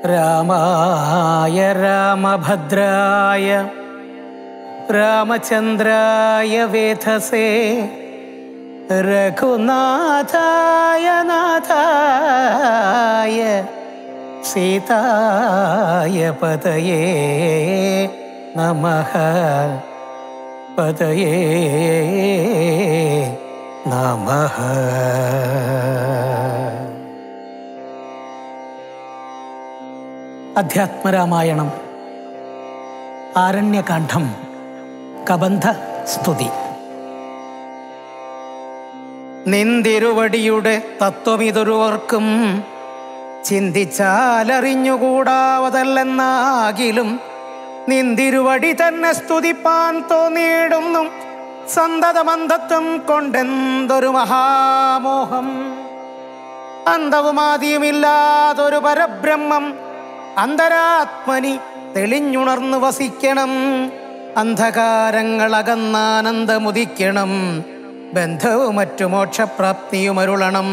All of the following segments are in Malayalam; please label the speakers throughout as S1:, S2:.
S1: രാമായ രാമഭദ്രായ രാമചന്ദ്രായ വേധസേ രഘുനാഥായ നാഥായ സീതായ പതയേ നമഃ പതയേ നമഃ അധ്യാത്മരാമായണം ആരണ്യകാന്ഡം കബന്ധ സ്തുതി നിന്തിരുവടിയുടെ തത്വമിതൊരുവർക്കും ചിന്തിച്ചാലറിഞ്ഞുകൂടാവതല്ലെന്നാകിലും നിന്തിരുവടി തന്നെ സ്തുതിപ്പാൻ തോന്നിയിടുന്നു സന്തതമന്ധത്വം കൊണ്ടെന്തൊരു മഹാമോഹം അന്തവുമാദിയുമില്ലാതൊരു പരബ്രഹ്മം അന്തരാത്മനി തെളിഞ്ഞുണർന്നു വസിക്കണം അന്ധകാരങ്ങൾ അകന്നാനന്ദമുദിക്കണം ബന്ധവും മറ്റു മോക്ഷപ്രാപ്തിയുമരുളണം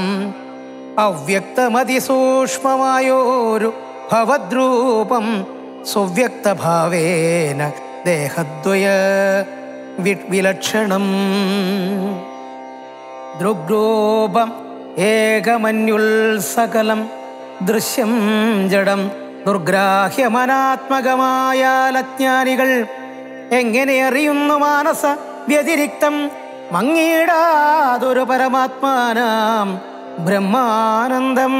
S1: അവ്യക്തമതിസൂക്ഷ്മമായോരു ഭവദ്രൂപം സുവ്യക്തഭാവേന ദേഹദ്വയ വി- വിലക്ഷണം ദൃഗ്രൂപം ഏകമന്യുൽസകലം ദൃശ്യം ജഡം ദുർഗ്രാഹ്യമനാത്മകമായ അജ്ഞാനികൾ എങ്ങനെ അറിയുന്നു മാനസ വ്യതിരിക്തം മങ്ങിയിടാതൊരു പരമാത്മാനാം ബ്രഹ്മാനന്ദം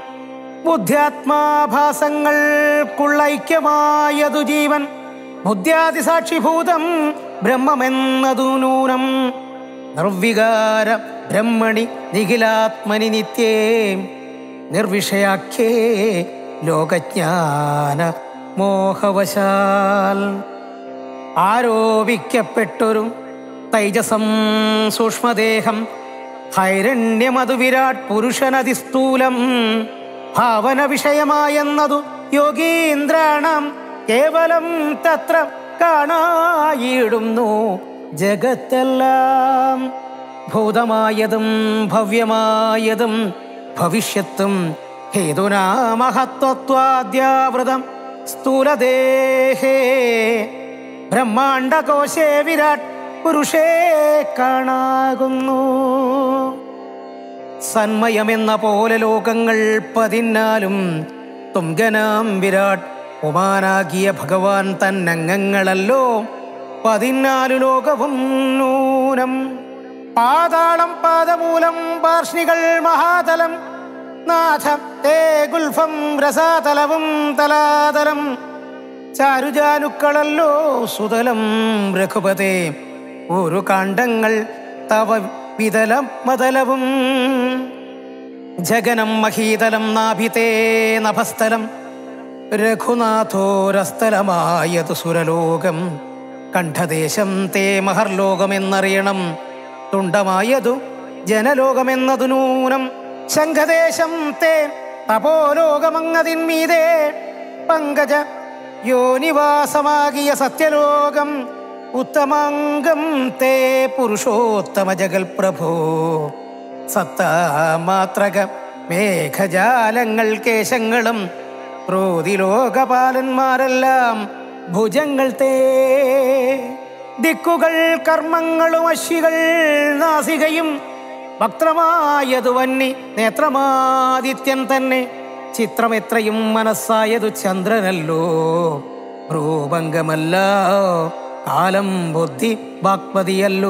S1: ബുദ്ധ്യാത്മാഭാസങ്ങൾക്കുള്ള ഐക്യമായതു ജീവൻ ബുദ്ധ്യാതിസാക്ഷിഭൂതം ബ്രഹ്മമെന്നതു നൂനം നിർവികാര ബ്രഹ്മണി നിഖിലാത്മനി നിത്യേ നിർവിഷയാഖ്യേ ലോകജ്ഞാന മോഹവശാൽ ആരോപിക്കപ്പെട്ടൊരു തൈജസം സൂക്ഷ്മദേഹം ഹൈരണ്യമതു വിരാട് പുരുഷനതിസ്ഥൂലം ഭാവന വിഷയമായെന്നതു യോഗീന്ദ്രാണം കേവലം തത്ര കാണായിടുന്നു ജഗത്തെല്ലാം ഭൂതമായതും ഭവ്യമായതും ഭവിഷ്യത്തും ഹേതുനാ മഹത്വത്വാദ്യാവൃതം സ്ഥൂലദേഹേ ബ്രഹ്മാണ്ടകോശേ വിരാട് പുരുഷേ കാണാകുന്നു സന്മയമെന്ന പോലെ ലോകങ്ങൾ പതിനാലും തുങ്കനാം വിരാട് ഉമാനാകിയ ഭഗവാൻ തന്നംഗങ്ങളല്ലോ പതിനാലു ലോകവും നൂനം പാതാളം പാദമൂലം പാർഷ്ണികൾ മഹാതലം നാഥ തേ ഗുൽഫം രസാതലവും തലാതലം ചാരുജാനുക്കളല്ലോ സുതലം രഘുപതേ ഒരു കാണ്ഡങ്ങൾ തവ വിതലം മതലവും ജഗനം മഹീതലം നാഭിതേ നഭസ്ഥലം രഘുനാഥോരസ്ഥലമായതു സുരലോകം കണ്ഠദേശം തേ മഹർലോകമെന്നറിയണം തുണ്ടമായതു ജനലോകമെന്നതു നൂനം ശംഖദേശം തേ തപോലോകമങ്ങതിന്മീതേ പങ്കജ യോനിവാസമാകിയ സത്യലോകം ഉത്തമാംഗം തേ പുരുഷോത്തമ ജഗൽ പ്രഭോ സത്താമാത്രക മേഘജാലങ്ങൾ കേശങ്ങളും ക്രോധിലോകപാലന്മാരെല്ലാം ഭുജങ്ങൾ തേ ദിക്കുകൾ കർമ്മങ്ങളും അശ്വികൾ നാസികയും വക്രമായതു വന്നി നേത്രമാദിത്യൻ തന്നെ ചിത്രമെത്രയും മനസ്സായതു ചന്ദ്രനല്ലോ രൂപംഗമല്ല കാലം ബുദ്ധി വാക്പതിയല്ലോ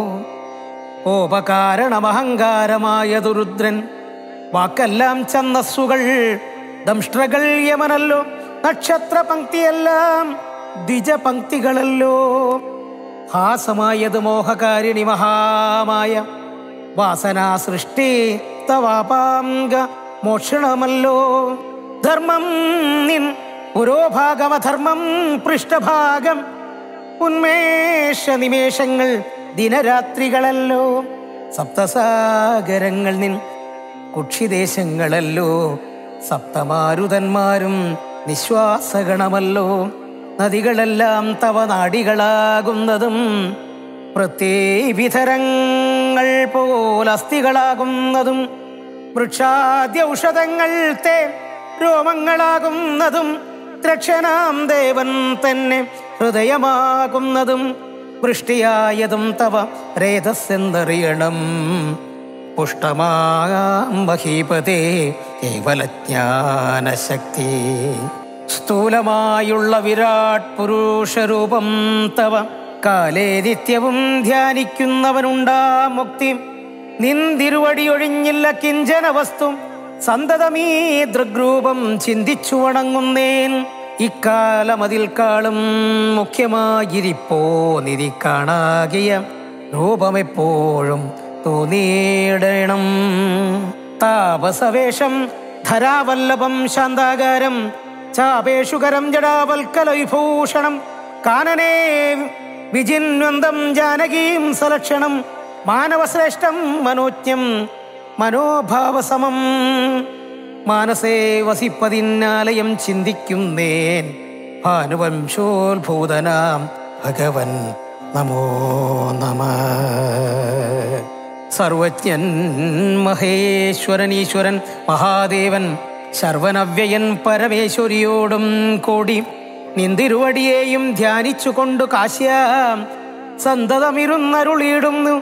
S1: ഓപകാരണമഹങ്കാരമായതു രുദ്രൻ വാക്കെല്ലാം ഛന്നസ്സുകൾ ദംഷ്ട്രകൾ യമനല്ലോ നക്ഷത്ര പങ്ക്തിയെല്ലാം ദ്വിജപങ്ക്തികളല്ലോ ഹാസമായത് മോഹകാരിണി മഹാമായ വാസനാ സൃഷ്ടി തവാപാംഗ മോക്ഷണമല്ലോ ധർമ്മം നിൻ പുരോഭാഗമധർമ്മം പൃഷ്ഠഭാഗം ഉന്മേഷ നിമേഷങ്ങൾ ദിനരാത്രികളല്ലോ സപ്തസാഗരങ്ങൾ നിൻ കുക്ഷിദേശങ്ങളല്ലോ സപ്തമാരുതന്മാരും നിശ്വാസഗണമല്ലോ നദികളെല്ലാം തവ നാടികളാകുന്നതും പ്രത്യേവിധരങ്ങൾ പോലസ്ഥികളാകുന്നതും വൃക്ഷാദ്യ ഔഷധങ്ങൾ തേ രോമങ്ങളാകുന്നതും ദ്രക്ഷനാം ദേവൻ തന്നെ ഹൃദയമാകുന്നതും വൃഷ്ടിയായതും തവ രേതസ്സെന്തറിയണം പുഷ്ടമാകാം മഹീപതേ കേവലജ്ഞാനശക്തി സ്ഥൂലമായുള്ള വിരാട് പുരുഷരൂപം തവ കാലേ നിത്യവും ധ്യാനിക്കുന്നവനുണ്ടാ മുക്തി നിന്തിരുവടിയൊഴിഞ്ഞില്ല കിഞ്ചന വസ്തു സന്തതമീ ദൃഗ്രൂപം ചിന്തിച്ചു വണങ്ങുന്നേൻ ഇക്കാലമതിൽ കാളും മുഖ്യമായിരിപ്പോ നിധി കാണാകിയ രൂപമെപ്പോഴും തോന്നിയിടണം താപസവേഷം ധരാവല്ലഭം ശാന്താകാരം ചാപേഷുകരം ജടാവൽക്കല വിഭൂഷണം കാനനേ വിജിന്വന്തം ജാനകീം സലക്ഷണം മാനവശ്രേഷ്ഠം മനോജ്ഞം മനോഭാവസമം മാനസേ വസിപ്പതിന്നാലയം ചിന്തിക്കുന്നേൻ ഭാനുവംശോത്ഭൂതനാം ഭഗവൻ നമോ നമ സർവജ്ഞൻ മഹേശ്വരൻ ഈശ്വരൻ മഹാദേവൻ ശർവനവ്യയൻ പരമേശ്വരിയോടും കൂടി നിന്തിരുവടിയെയും ധ്യാനിച്ചുകൊണ്ടു കാശ്യ സന്തതമിരുന്നരുളിയിടുന്നു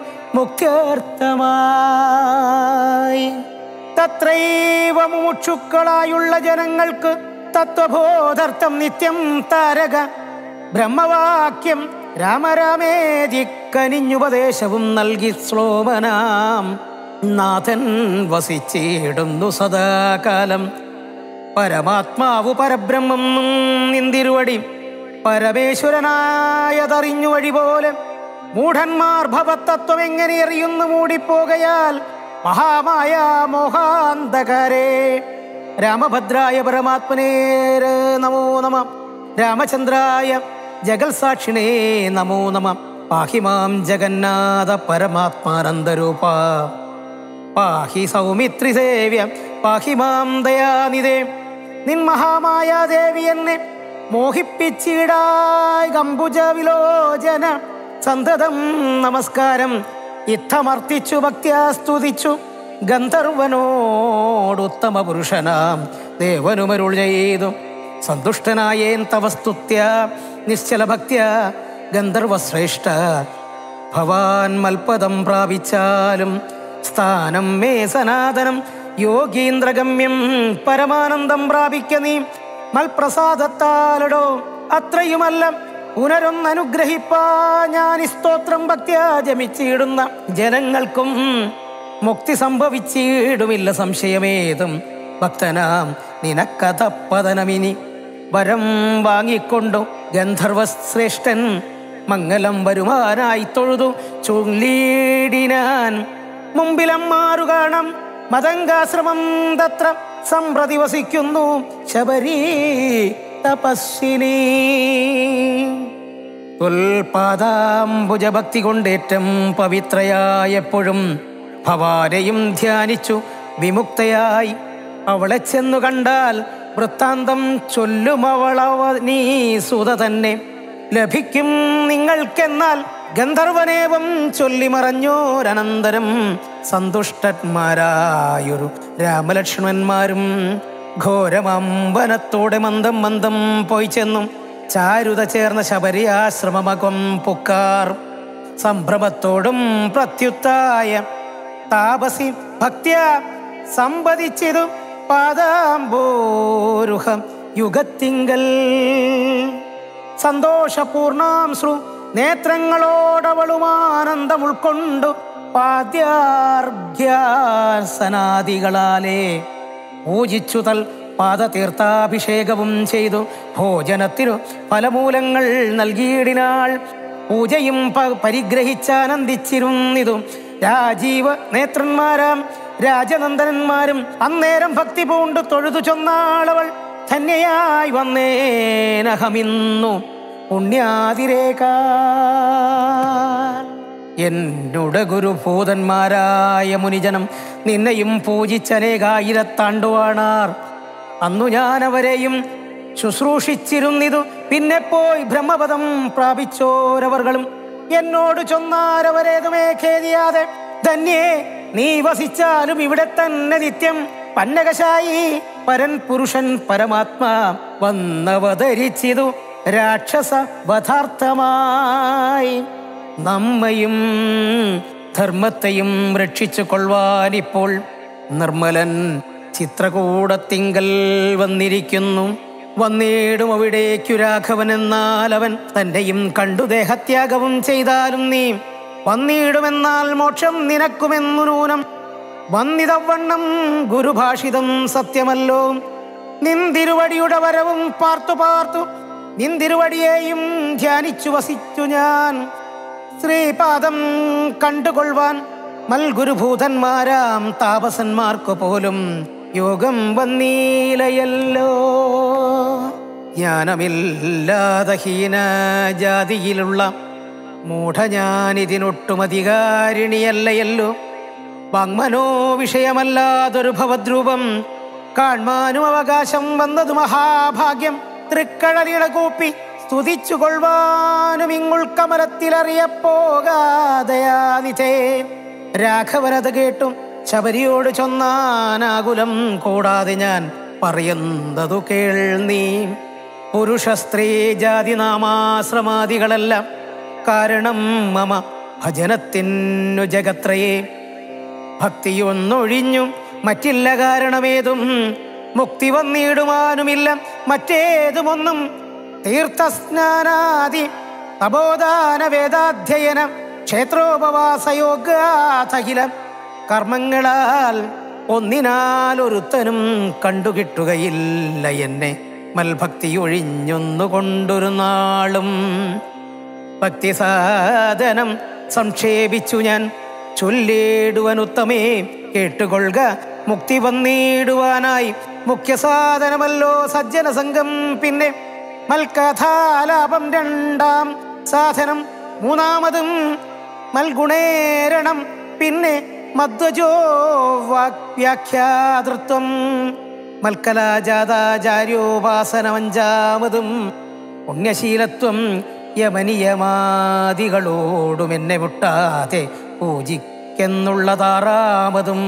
S1: മുഖ്യാർത്ഥമായി തത്രൈവ മുമുക്ഷുക്കളായുള്ള ജനങ്ങൾക്ക് തത്വബോധർത്ഥം നിത്യം താരക ബ്രഹ്മവാക്യം രാമരാമേതി കനിഞ്ഞുപദേശവും നൽകി ശ്ലോമനാം നാഥൻ വസിച്ചിടുന്നു സദാകാലം പരമാത്മാവു പരബ്രഹ്മം നിന്തിരുവടി പരമേശ്വരനായതറിഞ്ഞു വഴി പോലെ മൂഢന്മാർ ഭവതത്വം എങ്ങനെ അറിയുന്നു മൂടിപ്പോകയാൽ മഹാമായ മോഹാന്തകരേ രാമഭദ്രായ പരമാത്മനേ നമോ നമ രാമചന്ദ്രായ ജഗൽ സാക്ഷിണേ നമോ നമ പാഹി മാം ജഗന്നാഥ പരമാത്മാനന്ദരൂപ പാഹി സൗമിത്രി സേവ്യ പാഹി മാം ദയാനിതേ നിൻ മഹാമായ ദേവി എന്നെ മോഹിപ്പിച്ചിടായ് കമ്പുജ വിലോചന സന്തതം നമസ്കാരം ഇത്തമർത്തിച്ചു ഭക്ത്യാ സ്തുതിച്ചു ഗന്ധർവനോടുത്തമ പുരുഷനാം ദേവനുമരുൾ ചെയ്തു സന്തുഷ്ടനായേൻ തവ സ്തുത്യ നിശ്ചല ഭക്ത്യ ഗന്ധർവശ്രേഷ്ഠ ഭവാൻ മൽപദം പ്രാപിച്ചാലും സ്ഥാനം മേ സനാതനം യോഗീന്ദ്രഗമ്യം പരമാനന്ദം പ്രാപിക്ക നീ മൽപ്രസാദത്താലടോ അത്രയുമല്ല പുനരൊന്നനുഗ്രഹിപ്പാ ഞാൻ ഈ സ്തോത്രം ഭക്ത്യാ ജമിച്ചിടുന്ന ജനങ്ങൾക്കും മുക്തി സംഭവിച്ചിടുമില്ല സംശയമേതും ഭക്തനാം നിനക്കഥ പതനമിനി വരം വാങ്ങിക്കൊണ്ടു ഗന്ധർവശ്രേഷ്ഠൻ മംഗലം വരുമാനായി തൊഴുതു ചൊല്ലിടിനാൻ മുമ്പിലമ്മാറു കാണാം മതങ്കാശ്രമം തത്ര സമ്പ്രതി വസിക്കുന്നു ശബരീ തപസ്വിനി തുൽപാദാംബുജഭക്തി കൊണ്ടേറ്റം പവിത്രയായപ്പോഴും ഭവാനെയും ധ്യാനിച്ചു വിമുക്തയായി അവളെ ചെന്നു കണ്ടാൽ വൃത്താന്തം ചൊല്ലും അവളവ നീ സുത തന്നെ ലഭിക്കും നിങ്ങൾക്കെന്നാൽ ഗന്ധർവനേവം ചൊല്ലി മറഞ്ഞോരനന്തരം സന്തുഷ്ടന്മാരായൊരു രാമലക്ഷ്മണന്മാരും ഘോരമമ്പനത്തോടെ മന്ദം മന്ദം പോയി ചെന്നും ചാരുത ചേർന്ന ശബരി ആശ്രമമകം പുക്കാർ സംഭ്രമത്തോടും പ്രത്യുത്തായ താപസി ഭക്ത്യ സമ്പതിച്ചിതു പാദാംബോരുഹം യുഗത്തിങ്കൽ സന്തോഷപൂർണാം ശ്രു നേത്രങ്ങളോടവളും ആനന്ദം ഉൾക്കൊണ്ടു പാദ്യാർഘ്യാസനാദികളാലേ പൂജിച്ചു തൽ പാദതീർത്ഥാഭിഷേകവും ചെയ്തു ഭോജനത്തിനു ഫലമൂലങ്ങൾ നൽകിയിടിനാൾ പൂജയും പ- പരിഗ്രഹിച്ചാനന്ദിച്ചിരുന്നിതു രാജീവ നേത്രന്മാരാം രാജനന്ദനന്മാരും അന്നേരം ഭക്തി പൂണ്ടു തൊഴുതു ചൊന്നാളവൾ ധന്യയായി വന്നേനഹമിന്നു പുണ്യാതിരേകാൽ എന്നുടെ ഗുരുഭൂതന്മാരായ മുനിജനം നിന്നെയും പൂജിച്ചനേകായിരത്താണ്ടുവാണാർ അന്നു ഞാൻ അവരെയും ശുശ്രൂഷിച്ചിരുന്നിതു പിന്നെ പോയി ബ്രഹ്മപദം പ്രാപിച്ചോരവർകളും എന്നോട് ചൊന്നാരവരേതുമേ ഖേദിയാതെ ധന്യേ നീ വസിച്ചാലും ഇവിടെ തന്നെ നിത്യം പന്നകശായി പരൻ പുരുഷൻ പരമാത്മാ വന്നവതരിച്ചിതു രാക്ഷസ വധാർത്ഥമായി നമ്മയും ധർമ്മത്തെയും രക്ഷിച്ചു കൊള്ളുവാനിപ്പോൾ നിർമ്മലൻ ചിത്രകൂടത്തിങ്കൽ വന്നിരിക്കുന്നു വന്നിടും അവിടേക്കു രാഘവൻ എന്നാൽ അവൻ തന്റെയും കണ്ടു ദേഹത്യാഗവും ചെയ്താലും നീ വന്നിടുമെന്നാൽ മോക്ഷം നിനക്കുമെന്നു നൂനം വന്നിതവണ്ണം ഗുരുഭാഷിതം സത്യമല്ലോ നിന്തിരുവടിയുടെ വരവും പാർത്തു പാർത്തു നിന്തിരുവടിയെയും ധ്യാനിച്ചു വസിച്ചു ഞാൻ ശ്രീപാദം കണ്ടുകൊള്ളുവാൻ മൽഗുരുഭൂതന്മാരാം താപസന്മാർക്കു പോലും യോഗം വന്നീലയല്ലോ ജ്ഞാനമില്ലാത ഹീന ജാതിയിലുള്ള മൂഢ ഞാനിതിനൊട്ടും അധികാരിണിയല്ലയല്ലോ വാങ്മനോ വിഷയമല്ലാതൊരു ഭവദ്രൂപം കാൺമാനും അവകാശം വന്നതു മഹാഭാഗ്യം തൃക്കടലിട കൂപ്പി സ്തുതിച്ചു കൊള്ളുവാനും ഇങ്ങുൾക്കമലത്തിലറിയപ്പോകാതയാനിതേ രാഘവനത് കേട്ടും ശബരിയോട് ചൊന്നാനാകുലം കൂടാതെ ഞാൻ പറയുന്നതു കേൾ നീ പുരുഷ സ്ത്രീ ജാതി നാമാശ്രമാദികളെല്ലാം കാരണം മമ ഭജനത്തിനു ജഗത്രയേ ഭക്തിയൊന്നൊഴിഞ്ഞും മറ്റില്ല കാരണമേതും മുക്തി വന്നിടുവാനുമില്ല മറ്റേതുമൊന്നും തീർത്ഥസ്നാനാദി തപോദാന വേദാധ്യയന ക്ഷേത്രോപവാസയോഗാഥകില കർമ്മങ്ങളാൽ ഒന്നിനാൽ ഒരുത്തനും കണ്ടുകിട്ടുകയില്ല എന്നെ മൽഭക്തി ഒഴിഞ്ഞൊന്നുകൊണ്ടൊരു നാളും ഭക്തിസാധനം സംക്ഷേപിച്ചു ഞാൻ ചൊല്ലിടുവനുത്തമേ കേട്ടുകൊള്ളുക മുക്തി വന്നിടുവാനായി മുഖ്യ സാധനമല്ലോ സജ്ജന സംഘം പിന്നെ മൽകഥാലാപം രണ്ടാം സാധനം മൂന്നാമതും മൽഗുണേരണം പിന്നെ മധ്വജോ വാക്യാതൃത്വം മൽക്കലാജാതാചാര്യോപാസനമഞ്ചാമതും പുണ്യശീലത്വം യമനിയമാദികളോടും എന്നെ മുട്ടാതെ പൂജിക്കെന്നുള്ളതാറാമതും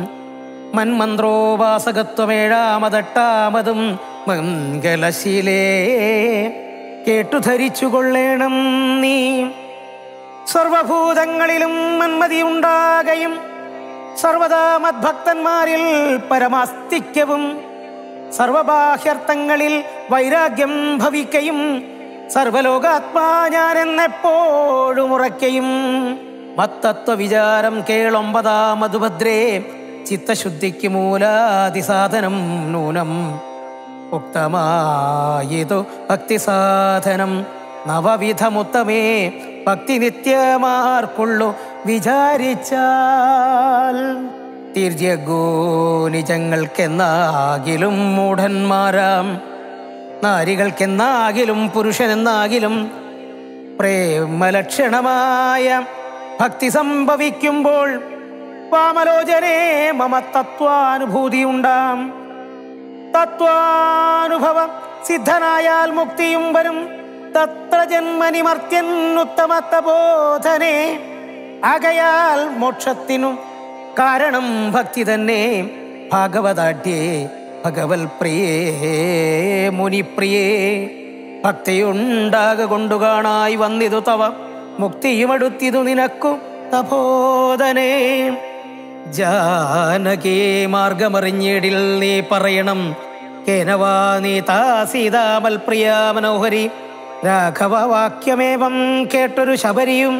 S1: മന്മന്ത്രോപാസകത്വമേഴാമതെട്ടാമതും മംഗലശീലേ കേട്ടു ധരിച്ചു കൊള്ളേണം നീ സർവഭൂതങ്ങളിലും മന്മതി ഉണ്ടാകയും സർവദാ മദ്ഭക്തന്മാരിൽ പരമാസ്തിക്യവും സർവബാഹ്യർത്ഥങ്ങളിൽ വൈരാഗ്യം ഭവിക്കയും സർവലോകാത്മാ ഞാൻ എന്നെപ്പോഴും ഉറയ്ക്കയും മത്തത്വ വിചാരം കേളൊമ്പതാം മധുഭദ്രേ ചിത്തശുദ്ധിക്ക് മൂലാതിസാധനം നൂനം ഉക്തമായതു ഭക്തിസാധനം നവവിധമുത്തമേ ഭക്തി നിത്യമാർക്കുള്ളു വിചാരിച്ചാൽ തീർച്ചഗോനിജങ്ങൾക്കെന്നാകിലും മൂഢന്മാരാം നാരികൾക്കെന്നാകിലും പുരുഷനെന്നാകിലും പ്രേമലക്ഷണമായ ഭക്തി സംഭവിക്കുമ്പോൾ വാമലോചനേ മമ തത്വാനുഭൂതി ഉണ്ടാം തത്വാനുഭവം സിദ്ധനായാൽ മുക്തിയും വരും തത്ര ജന്മനിമർത്യൻ ഉത്തമത്തബോധനെ ആകയാൽ മോക്ഷത്തിനു കാരണം ഭക്തി തന്നെ ഭാഗവതാഢ്യേ ഭഗവൽ പ്രിയേ മുനിപ്രിയേ ഭക്തിയുണ്ടാക കൊണ്ടു കാണായി വന്നിതു തവ മുക്തിയുമടുത്തിതു നിനക്കു തപോധനേ ജാനകേ മാർഗമറിഞ്ഞിടിൽ നീ പറയണം കേനവാ നീ താ സീതാമൽ പ്രിയാ മനോഹരി രാഘവ വാക്യമേവം കേട്ടൊരു ശബരിയും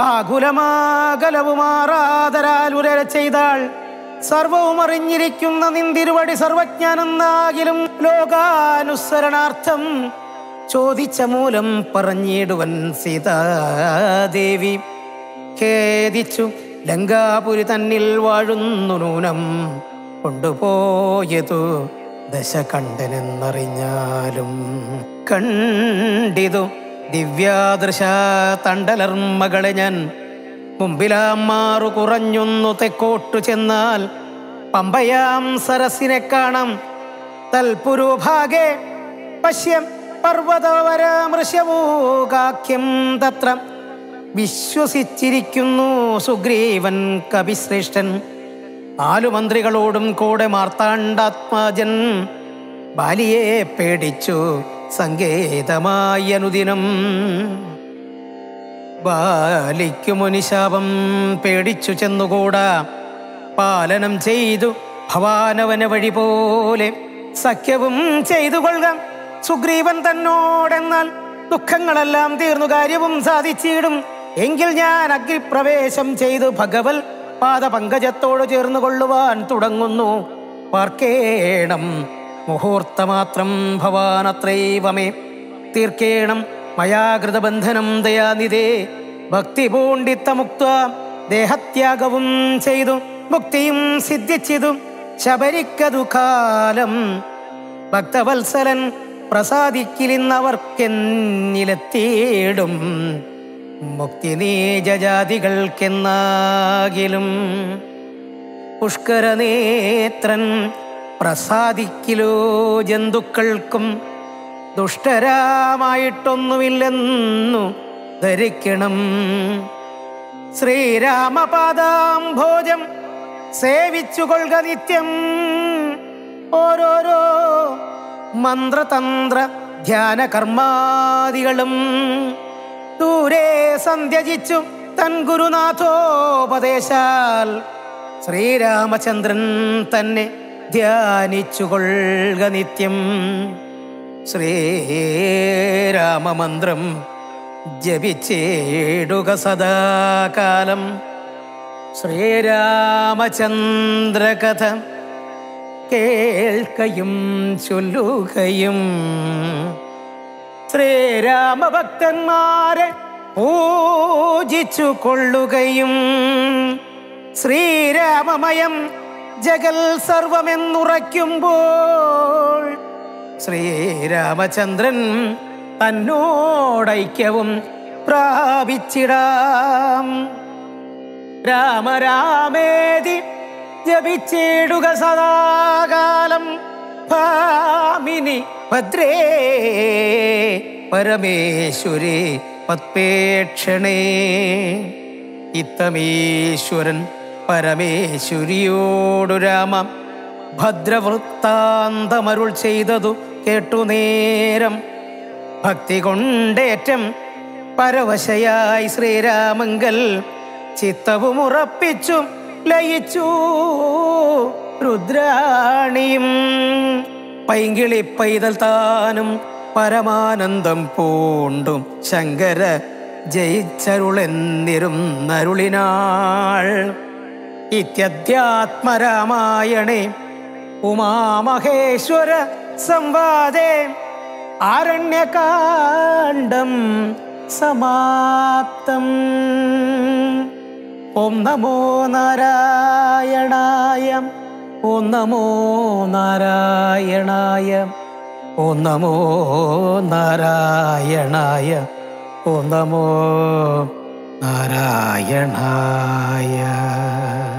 S1: ആകുലമാകലവുമാറാതരാൽ ഉരര ചെയ്താൾ സർവവും അറിഞ്ഞിരിക്കുന്ന നിന്തിരുവടി സർവജ്ഞാനെന്നാകിലും ലോകാനുസരണാർത്ഥം ചോദിച്ച മൂലം പറഞ്ഞിടുവൻ സീതാദേവി ഖേദിച്ചു ലങ്കാപുരി തന്നിൽ വാഴുന്നു നൂനം കൊണ്ടുപോയതു ദശ കണ്ടനെന്നറിഞ്ഞാലും കണ്ടിതു ദിവ്യാദൃശ തണ്ടലർമ്മകളെ ഞാൻ മുമ്പിലാമാറു കുറഞ്ഞൊന്നു തെക്കോട്ടു ചെന്നാൽ പമ്പയാം സരസിനെ കാണാം തൽപുരോഭാഗെ പശ്യം പർവ്വതവരാമൃശ്യമൂകാഖ്യം തത്ര വിശ്വസിച്ചിരിക്കുന്നു സുഗ്രീവൻ കവിശ്രേഷ്ഠൻ നാലു മന്ത്രികളോടും കൂടെ മാർത്താണ്ഡാത്മാജൻ ബാലിയെ പേടിച്ചു സങ്കേതമായി അനുദിനം ബാലിക്കു മുനിശാപം പേടിച്ചു ചെന്നുകൂടാ പാലനം ചെയ്തു ഭവാനവന വഴി പോലെ സഖ്യവും ചെയ്തു കൊള്ളുക സുഗ്രീവൻ തന്നോടെന്നാൽ ദുഃഖങ്ങളെല്ലാം തീർന്നു കാര്യവും സാധിച്ചിടും എങ്കിൽ ഞാൻ അഗ്നിപ്രവേശം ചെയ്തു ഭഗവൽ പാദപങ്കജത്തോട് ചേർന്നു കൊള്ളുവാൻ തുടങ്ങുന്നു പാർക്കേണം മുഹൂർത്തമാത്രം ഭവാനത്രൈവമേ തീർക്കേണം മയാകൃതബന്ധനം ദയാനിതേ ഭക്തി പൂണ്ടിത്തമുക്ത ദേഹത്യാഗവും ചെയ്തു മുക്തിയും സിദ്ധിച്ചിതു ശബരിക്കതു കാലം ഭക്തവത്സലൻ പ്രസാദിക്കിലിന്നവർക്കെന്നിലെത്തിയിടും മുക്തി നീജജാതികൾക്കെന്നാകിലും പുഷ്കരനേത്രൻ പ്രസാദിക്കിലോ ജന്തുക്കൾക്കും ദുഷ്ടരാമായിട്ടൊന്നുമില്ലെന്നു ധരിക്കണം ശ്രീരാമപാദാംഭോജം സേവിച്ചുകൊള്ളുക നിത്യം ഓരോരോ മന്ത്രതന്ത്ര ധ്യാന കർമാദികളും ദൂരെ സന്ധ്യജിച്ചു തൻ ഗുരുനാഥോപദേശാൽ ശ്രീരാമചന്ദ്രൻ തന്നെ ധ്യാനിച്ചുകൊള്ളുക നിത്യം ശ്രീരാമമന്ത്രം ജപിച്ചേടുക സദാകാലം ശ്രീരാമചന്ദ്രകഥ കേൾക്കയും ചൊല്ലുകയും ശ്രീരാമഭക്തന്മാരെ പൂജിച്ചു കൊള്ളുകയും ശ്രീരാമമയം ജഗൽ സർവമെന്നുറയ്ക്കുമ്പോൾ ശ്രീരാമചന്ദ്രൻ തന്നോടൈക്യവും പ്രാപിച്ചിടാം രാമരാമേതി ജപിച്ചിടുക സദാകാലം ഭാമിനി ഭദ്രേ പരമേശ്വരി പത്പേക്ഷണേ ഇത്തമീശ്വരൻ പരമേശ്വരിയോടു രാമ ഭദ്രവൃത്താന്തമരുൾ ചെയ്തതു കേട്ടു നേരം ഭക്തി കൊണ്ടേറ്റം പരവശയായി ശ്രീരാമങ്കൽ ചിത്തവും ഉറപ്പിച്ചു ലയിച്ചു രുദ്രാണിയും പൈങ്കിളി പൈതൽ താനും പരമാനന്ദം പൂണ്ടും ശങ്കര ജയിച്ചരുളെന്നിരും നരുളിനാൾ ഇത്യധ്യാത്മരാമായണേ ഉമാമഹേശ്വര സംവാദേ ആരണ്യകാണ്ഡം സമാപ്തം ഓം നമോ നാരായണായ ഓം നമോ നാരായണായ ഓം നമോ നാരായണായ ഓം നമോ നാരായണായ